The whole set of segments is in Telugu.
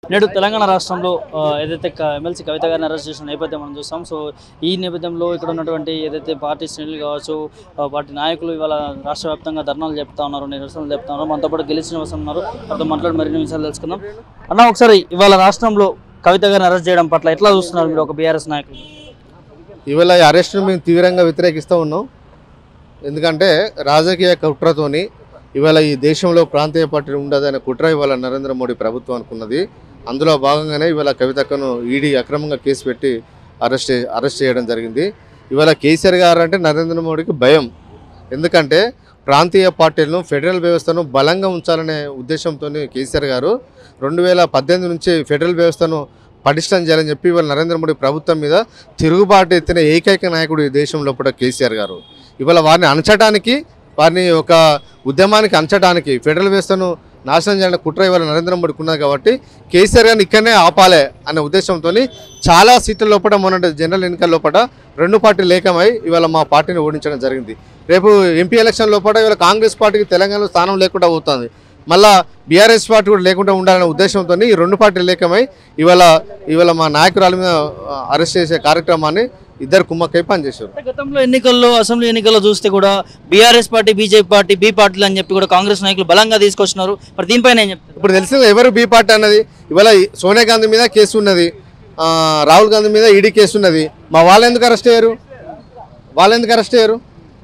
నేడు తెలంగాణ రాష్ట్రంలో ఆ, ఏదైతే క- ఎమ్మెల్సీ కవిత గారిని అరెస్ట్ చేసిన నేపథ్యం మనం చూస్తాం సో ఈ నేపథ్యంలో ఇక్కడ ఉన్నటువంటి ఏదైతే పార్టీ శ్రేణులు కావచ్చు ఆ, పార్టీ నాయకులు ఇవాళ రాష్ట్ర వ్యాప్తంగా ధర్నాలు చెప్తా ఉన్నారు నిరసనలు చెప్తా ఉన్నారు మనతో పాటు గెలిచిన వసం ఉన్నారు వాళ్ళతో మాట్లాడి మరిన్ని విషయాలు తెలుసుకుందాం అన్న ఒకసారి ఇవాళ రాష్ట్రంలో కవిత గారిని అరెస్ట్ చేయడం పట్ల ఎట్లా చూస్తున్నారు మీరు ఒక బీఆర్ఎస్ నాయకులు ఇవాళ ఈ అరెస్ట్ను మేము తీవ్రంగా వ్యతిరేకిస్తూ ఉన్నాం ఎందుకంటే రాజకీయ కుట్రతోని ఇవాళ ఈ దేశంలో ప్రాంతీయ పార్టీ ఉండదనే కుట్ర ఇవాళ నరేంద్ర మోడీ ప్రభుత్వం అనుకున్నది అందులో భాగంగానే ఇవాళ కవితక్కను ఈడీ అక్రమంగా కేసు పెట్టి అరెస్ట్ చే- అరెస్ట్ చేయడం జరిగింది ఇవాళ కేసీఆర్ గారు అంటే నరేంద్ర మోడీకి భయం ఎందుకంటే ప్రాంతీయ పార్టీలను ఫెడరల్ వ్యవస్థను బలంగా ఉంచాలనే ఉద్దేశంతో కేసీఆర్ గారు రెండు వేల పద్దెనిమిది నుంచి ఫెడరల్ వ్యవస్థను పటిష్టం చేయాలని చెప్పి ఇవాళ నరేంద్ర మోడీ ప్రభుత్వం మీద తిరుగుబాటు ఎత్తిన ఏకైక నాయకుడు ఈ దేశంలో కూడా కేసీఆర్ గారు ఇవాళ వారిని అణచడానికి వారిని ఒక ఉద్యమానికి అంచడానికి ఫెడరల్ వ్యవస్థను నాశనం చేయాలని కుట్ర ఇవాళ నరేంద్ర మోడీకి ఉన్నది కాబట్టి కేసీఆర్ గారిని ఇక్కడనే ఆపాలే అనే ఉద్దేశంతో చాలా సీట్ల లోపల మొన్న జనరల్ ఎన్నికల లోపల రెండు పార్టీలు ఏకమై ఇవాళ మా పార్టీని ఓడించడం జరిగింది రేపు ఎంపీ ఎలక్షన్ లోపల ఇవాళ కాంగ్రెస్ పార్టీకి తెలంగాణలో స్థానం లేకుండా పోతుంది మళ్ళా బీఆర్ఎస్ పార్టీ కూడా లేకుండా ఉండాలనే ఉద్దేశంతో ఈ రెండు పార్టీలు ఏకమై ఇవాళ ఇవాళ మా నాయకురాల మీద ఆ, అరెస్ట్ చేసే కార్యక్రమాన్ని ఇద్దరు కుమ్మక్కై పనిచేశారు అంటే గతంలో ఎన్నికల్లో అసెంబ్లీ ఎన్నికల్లో చూస్తే కూడా BRS party BJP party B పార్టీలు అని చెప్పి కూడా కాంగ్రెస్ నాయకులు బలంగా తీసుకొచ్చినారు మరి దీనిపైన ఏం చెప్తారు ఇప్పుడు తెలిసింది ఎవరు బీ పార్టీ అన్నది ఇవాళ ఈ సోనియా గాంధీ మీద కేసు ఉన్నది ఆ, రాహుల్ గాంధీ మీద ఈడీ కేసు ఉన్నది మా వాళ్ళు ఎందుకు అరెస్ట్ అయ్యారు వాళ్ళు ఎందుకు అరెస్ట్ అయ్యారు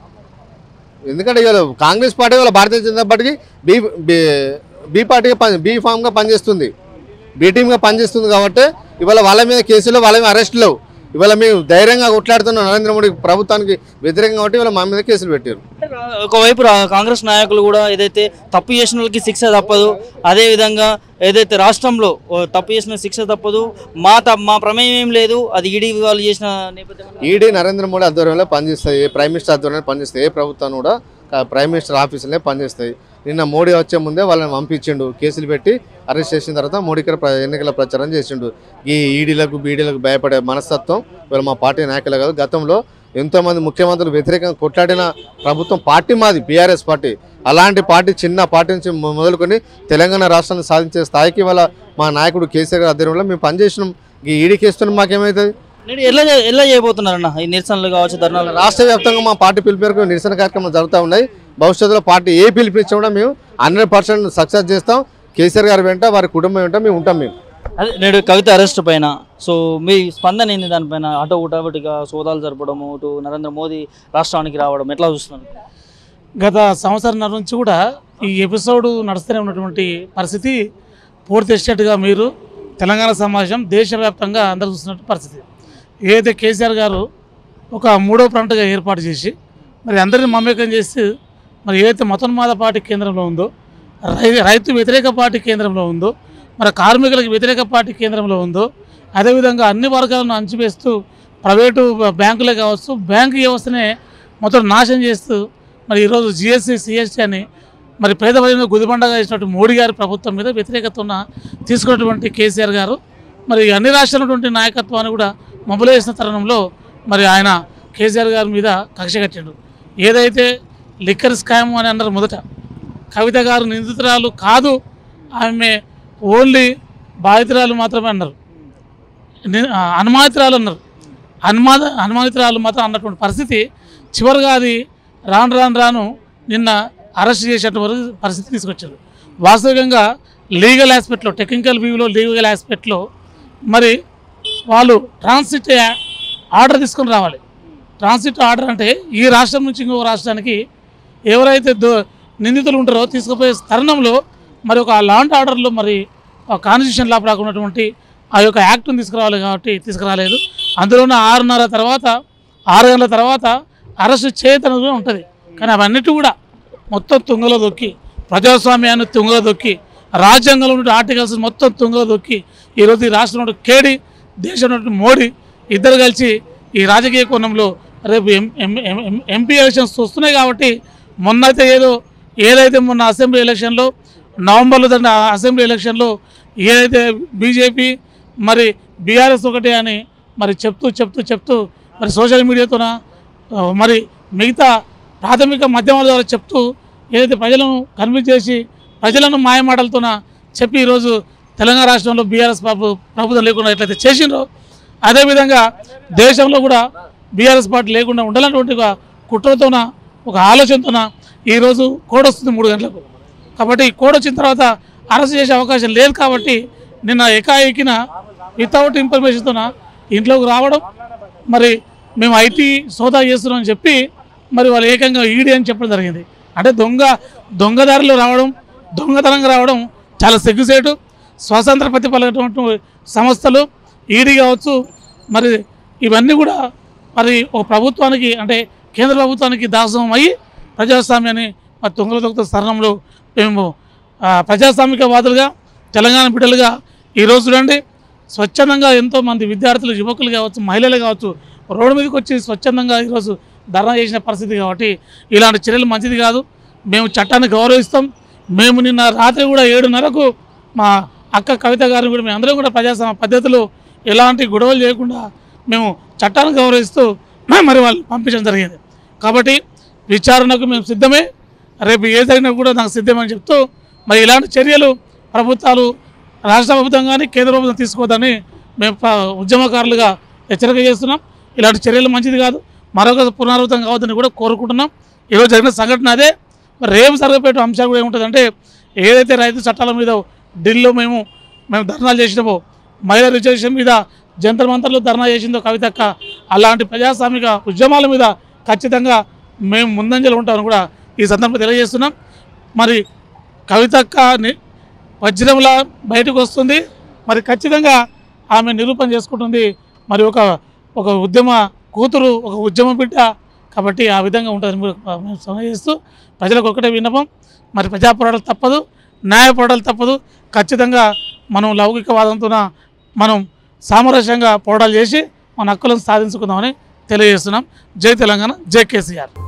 ఎందుకంటే ఇవాళ కాంగ్రెస్ పార్టీ వాళ్ళ భారతీయ జనతా పార్టీకి బీ బీ బీ పార్టీగా పని బీ ఫామ్గా పనిచేస్తుంది బీ టీమ్గా పనిచేస్తుంది కాబట్టి ఇవాళ వాళ్ళ మీద కేసులు వాళ్ళ మీద అరెస్టులు ఇవాళ మేము ధైర్యంగా కొట్లాడుతున్న నరేంద్ర మోడీ ప్రభుత్వానికి వ్యతిరేకంగా కాబట్టి ఇవాళ మా మీద కేసులు పెట్టారు అంటే రా- ఒకవైపు రా- కాంగ్రెస్ నాయకులు కూడా ఏదైతే తప్పు చేసిన వాళ్ళకి శిక్ష తప్పదు అదే విధంగా ఏదైతే రాష్ట్రంలో ఓ తప్పు చేసిన శిక్ష తప్పదు మా త మా ప్రమేయం ఏం లేదు అది ఈడీ వాళ్ళు చేసిన నేపథ్యం ఈడీ నరేంద్ర మోడీ ఆధ్వర్యంలో పనిచేస్తాయి ఏ ప్రైమ్ మినిస్టర్ ఆధ్వర్యంలో పనిచేస్తాయి ఏ ప్రభుత్వాన్ని కూడా కా- ప్రైమ్ మినిస్టర్ ఆఫీసులనే పనిచేస్తాయి నిన్న మోడీ వచ్చే ముందే వాళ్ళని పంపించిండు కేసులు పెట్టి అరెస్ట్ చేసిన తర్వాత మోడీ ఇక్కడ ప్ర- ఎన్నికల ప్రచారం చేసిండు ఈ ఈడీలకు బీడీలకు భయపడే మనస్తత్వం ఇవాళ మా పార్టీ నాయకులు కాదు గతంలో ఎంతోమంది ముఖ్యమంత్రులు వ్యతిరేకంగా కొట్లాడిన ప్రభుత్వం పార్టీ మాది బీఆర్ఎస్ పార్టీ అలాంటి పార్టీ చిన్న పార్టీ నుంచి మొ- మొదలుకొని తెలంగాణ రాష్ట్రాన్ని సాధించే స్థాయికి ఇవాళ మా నాయకుడు కేసీఆర్ గారి ఆధ్వర్యంలో మేము పనిచేసినాం ఈ ఈడీ కేసుతో మాకేమవుతుంది నేను ఎలా చే- ఎలా చేయబోతున్నారన్న ఈ నిరసనలు కావచ్చు ధర్నాలు రాష్ట్ర వ్యాప్తంగా మా పార్టీ పిలుపు మేరకు నిరసన కార్యక్రమాలు జరుగుతూ ఉన్నాయి భవిష్యత్తులో పార్టీ ఏ పిలిపించినా కూడా మేము హండ్రెడ్ పర్సెంట్ సక్సెస్ చేస్తాం కేసీఆర్ గారి వెంట వారి కుటుంబం వెంట మేము ఉంటాం మేము అదే నేడు కవిత అరెస్ట్ పైన సో మీ స్పందన ఏంది దానిపైన అటు ఉటాబటిగా సోదాలు జరపడము ఇటు నరేంద్ర మోదీ రాష్ట్రానికి రావడం ఎట్లా చూస్తున్నారు గత సంవత్సరంన్నర నుంచి కూడా ఈ ఎపిసోడ్ నడుస్తూనే ఉన్నటువంటి పరిస్థితి పూర్తి ఎస్టేట్గా మీరు తెలంగాణ సమాజం దేశవ్యాప్తంగా అందరూ చూస్తున్నట్టు పరిస్థితి ఏదైతే కేసీఆర్ గారు ఒక మూడో ఫ్రంట్గా ఏర్పాటు చేసి మరి అందరిని మమేకం చేసి మరి ఏదైతే మతోన్మాద పార్టీ కేంద్రంలో ఉందో రై రైతు వ్యతిరేక పార్టీ కేంద్రంలో ఉందో మరి కార్మికులకు వ్యతిరేక పార్టీ కేంద్రంలో ఉందో అదేవిధంగా అన్ని వర్గాలను అంచివేస్తూ ప్రైవేటు బ్యాంకులే కావచ్చు బ్యాంకు వ్యవస్థనే మొత్తం నాశనం చేస్తూ మరి ఈరోజు జిఎస్టీ సిఎస్టీ అని మరి పేద ప్రజలను గుదిబండగా ఇచ్చినటువంటి మోడీ గారి ప్రభుత్వం మీద వ్యతిరేకత ఉన్న తీసుకున్నటువంటి కేసీఆర్ గారు మరి అన్ని రాష్ట్రాలటువంటి నాయకత్వాన్ని కూడా మొబలైజ్ చేసిన తరుణంలో మరి ఆయన కేసీఆర్ గారి మీద కక్ష కట్టాడు ఏదైతే లిక్కర్ స్కామ్ అని అన్నారు మొదట కవిత గారు నిందితురాలు కాదు ఆమె ఓన్లీ బాధితురాలు మాత్రమే అన్నారు ని- ఆ, అనుమానితురాలు అన్నారు అనుమాన అనుమానితురాలు మాత్రం అన్నటువంటి పరిస్థితి చివరిగా అది రాను రాను రాను నిన్న అరెస్ట్ చేసేటువంటి పరిస్థితి తీసుకొచ్చారు వాస్తవికంగా లీగల్ ఆస్పెక్ట్లో టెక్నికల్ వ్యూలో లీగల్ ఆస్పెక్ట్లో మరి వాళ్ళు ట్రాన్సిట్ ఆర్డర్ తీసుకొని రావాలి ట్రాన్సిట్ ఆర్డర్ అంటే ఈ రాష్ట్రం నుంచి ఇంకొక రాష్ట్రానికి ఎవరైతే దో నిందితులు ఉంటారో తీసుకుపోయే తరుణంలో మరి ఒక లాండ్ ఆర్డర్లో మరి కాన్స్టిట్యూషన్ లోపల ఉన్నటువంటి ఆ యొక్క యాక్ట్ని తీసుకురావాలి కాబట్టి తీసుకురాలేదు అందులోనే ఆరున్నర తర్వాత ఆరు గంటల తర్వాత అరెస్ట్ చేయతను కూడా ఉంటుంది కానీ అవన్నిటి కూడా మొత్తం తుంగలో దొక్కి ప్రజాస్వామ్యాన్ని తుంగలో దొక్కి రాజ్యాంగంలో ఉన్న ఆర్టికల్స్ మొత్తం తుంగలో దొక్కి ఈరోజు ఈ రాష్ట్రంలో కేడి దేశంలో ఉన్నటువంటి మోడీ ఇద్దరు కలిసి ఈ రాజకీయ కోణంలో రేపు ఎం ఎం- ఎం- ఎం- ఎంపీ ఎలక్షన్స్ వస్తున్నాయి కాబట్టి మొన్నైతే ఏదో ఏదైతే మొన్న అసెంబ్లీ ఎలక్షన్లో నవంబర్లో జరిగిన అసెంబ్లీ ఎలక్షన్లో ఏదైతే బీజేపీ మరి బీఆర్ఎస్ ఒకటి అని మరి చెప్తూ చెప్తూ చెప్తూ మరి సోషల్ మీడియాతోన ఆ, మరి మిగతా ప్రాథమిక మాధ్యమాల ద్వారా చెప్తూ ఏదైతే ప్రజలను కన్విన్స్ చేసి ప్రజలను మాయమాటలతోన చెప్పి ఈరోజు తెలంగాణ రాష్ట్రంలో బీఆర్ఎస్ ప్రభు ప్రభుత్వం లేకుండా ఎట్లయితే చేసిండ్రో అదేవిధంగా దేశంలో కూడా బీఆర్ఎస్ పార్టీ లేకుండా ఉండాలన్నటువంటి ఒక కుట్రతోన ఒక ఆలోచనతోన ఈరోజు కోడ్ వస్తుంది మూడు గంటలకు కాబట్టి ఈ కోడ్ వచ్చిన తర్వాత అరెస్ట్ చేసే అవకాశం లేదు కాబట్టి నిన్న ఏకాఏకిన వితౌట్ ఇన్ఫర్మేషన్తోన ఇంట్లోకి రావడం మరి మేము ఐటీ సోదా చేస్తున్నాం అని చెప్పి మరి వాళ్ళు ఏకంగా ఈడీ అని చెప్పడం జరిగింది అంటే దొంగ దొంగదారిలో రావడం దొంగతనంగా రావడం చాలా సిగ్గుసేటు స్వాతంత్ర ప్రతిఫలటువంటి సంస్థలు ఈడీ కావచ్చు మరి ఇవన్నీ కూడా మరి ఒక ప్రభుత్వానికి అంటే కేంద్ర ప్రభుత్వానికి దాసోహం అయ్యి ప్రజాస్వామ్యాన్ని మరి తుంగల దొంగత స్థానంలో మేము ఆ, ప్రజాస్వామికవాదులుగా తెలంగాణ బిడ్డలుగా ఈరోజు చూడండి స్వచ్ఛందంగా ఎంతోమంది విద్యార్థులు యువకులు కావచ్చు మహిళలు కావచ్చు రోడ్డు మీదకి వచ్చి స్వచ్ఛందంగా ఈరోజు ధర్నా చేసిన పరిస్థితి కాబట్టి ఇలాంటి చర్యలు మంచిది కాదు మేము చట్టాన్ని గౌరవిస్తాం మేము నిన్న రాత్రి కూడా ఏడున్నరకు మా అక్క కవిత గారిని కూడా మేము అందరం కూడా ప్రజాస్వామ్య పద్ధతిలో ఎలాంటి గొడవలు చేయకుండా మేము చట్టాన్ని గౌరవిస్తూ మరి వాళ్ళు పంపించడం జరిగింది కాబట్టి విచారణకు మేము సిద్ధమే రేపు ఏ జరిగినా కూడా నాకు సిద్ధమని చెప్తూ మరి ఇలాంటి చర్యలు ప్రభుత్వాలు రాష్ట్ర ప్రభుత్వం కానీ కేంద్ర ప్రభుత్వం తీసుకోవద్దని మేము ప- ఉద్యమకారులుగా హెచ్చరిక చేస్తున్నాం ఇలాంటి చర్యలు మంచిది కాదు మరొక పునరావృతం కావద్దని కూడా కోరుకుంటున్నాం ఈరోజు జరిగిన సంఘటన అదే మరి రేపు జరగబోయే అంశాలు కూడా ఏముంటుందంటే ఏదైతే రైతు చట్టాల మీద ఢిల్లీలో మేము మేము ధర్నాలు చేసినామో మహిళా రిజర్వేషన్ మీద జంతర్ మంతర్లో ధర్నా చేసిందో కవితక్క అలాంటి ప్రజాస్వామిక ఉద్యమాల మీద ఖచ్చితంగా మేము ముందంజలు ఉంటామని కూడా ఈ సందర్భంగా తెలియజేస్తున్నాం మరి కవితక్క ని- వజ్రంలా బయటకు వస్తుంది మరి ఖచ్చితంగా ఆమె నిరూపణ చేసుకుంటుంది మరి ఒక ఒక ఉద్యమ కూతురు ఒక ఉద్యమ బిడ్డ కాబట్టి ఆ విధంగా ఉంటుందని కూడా మేము సమర్థిస్తూ ప్రజలకు ఒకటే విన్నపం మరి ప్రజా పోరాటాలు తప్పదు న్యాయ పోరాటాలు తప్పదు ఖచ్చితంగా మనం లౌకికవాదంతో మనం సామరస్యంగా పోరాటాలు చేసి మన హక్కులను సాధించుకుందామని తెలియజేస్తున్నాం జై తెలంగాణ జై కేసీఆర్